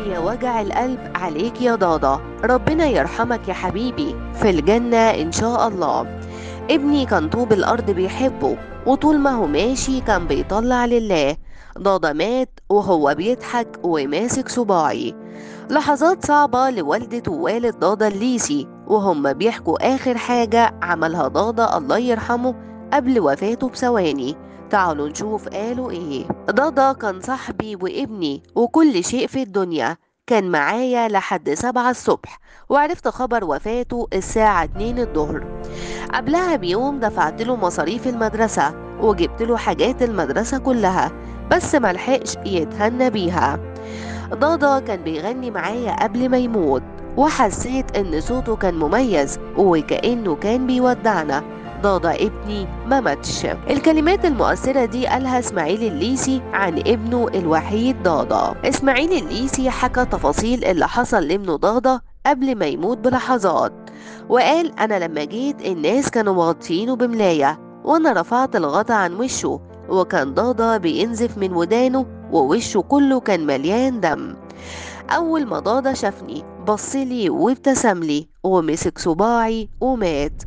يا وجع القلب عليك يا ضاضة ربنا يرحمك يا حبيبي في الجنة إن شاء الله ابني كان طوب الأرض بيحبه وطول ما هو ماشي كان بيطلع لله ضاضة مات وهو بيضحك وماسك صباعي لحظات صعبة لوالدة ووالد ضاضة الليسي وهم بيحكوا آخر حاجة عملها ضاضة الله يرحمه قبل وفاته بثواني تعالوا نشوف قالوا ايه ضاضة كان صاحبي وابني وكل شيء في الدنيا كان معايا لحد سبعة الصبح وعرفت خبر وفاته الساعة 2 الظهر قبلها بيوم دفعت له مصاريف المدرسة وجبت له حاجات المدرسة كلها بس ملحقش يتهنى بيها ضاضة كان بيغني معايا قبل ما يموت وحسيت ان صوته كان مميز وكأنه كان بيودعنا ضاضة ابني ما ماتش الكلمات المؤثرة دي قالها اسماعيل الليسي عن ابنه الوحيد ضاضة اسماعيل الليسي حكى تفاصيل اللي حصل لابنه ضاضة قبل ما يموت بلحظات وقال انا لما جيت الناس كانوا مغطيينه بملاية وانا رفعت الغطا عن وشه وكان ضاضة بينزف من ودانه ووشه كله كان مليان دم أول ما ضاضة شافني بصلي وابتسملي ومسك صباعي ومات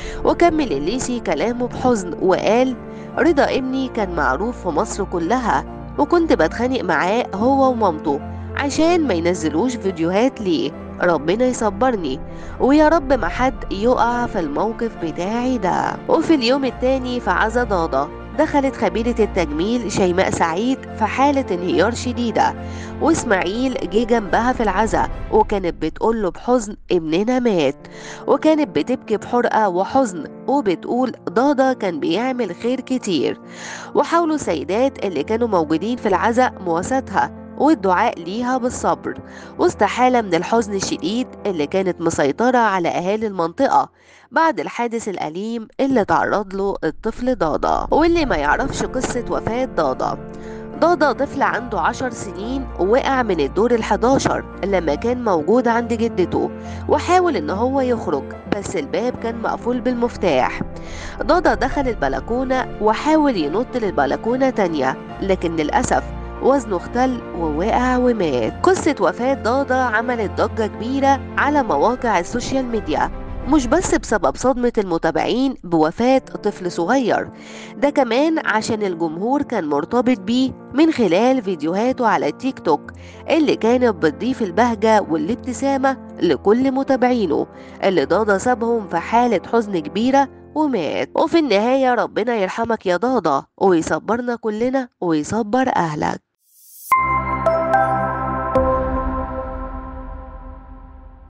وكمل الليسي كلامه بحزن وقال رضا ابني كان معروف في مصر كلها وكنت بتخانق معاه هو ومامته عشان ما ينزلوش فيديوهات ليه ربنا يصبرني ويا رب ما حد يقع في الموقف بتاعي ده وفي اليوم التاني في عزا ضاضة دخلت خبيرة التجميل شيماء سعيد في حالة انهيار شديدة واسماعيل جه جنبها في العزا وكانت بتقول له بحزن ابننا مات وكانت بتبكي بحرقة وحزن وبتقول ضاضة كان بيعمل خير كتير وحاولوا السيدات اللي كانوا موجودين في العزا مواساتها والدعاء ليها بالصبر وسط حالة من الحزن الشديد اللي كانت مسيطرة على أهالي المنطقة بعد الحادث الأليم اللي تعرض له الطفل ضاضة واللي ما يعرفش قصة وفاة ضاضة ضاضة طفل عنده عشر سنين وقع من الدور الحداشر لما كان موجود عند جدته وحاول ان هو يخرج بس الباب كان مقفول بالمفتاح ضاضة دخل البلكونة وحاول ينط للبلكونة تانية لكن للأسف وزنه اختل ووقع ومات قصة وفاة ضاضة عملت ضجة كبيرة على مواقع السوشيال ميديا مش بس بسبب صدمة المتابعين بوفاة طفل صغير ده كمان عشان الجمهور كان مرتبط بيه من خلال فيديوهاته على التيك توك اللي كانت بتضيف البهجة والابتسامة لكل متابعينه اللي ضاضة سابهم في حالة حزن كبيرة ومات وفي النهاية ربنا يرحمك يا ضاضة ويصبرنا كلنا ويصبر أهلك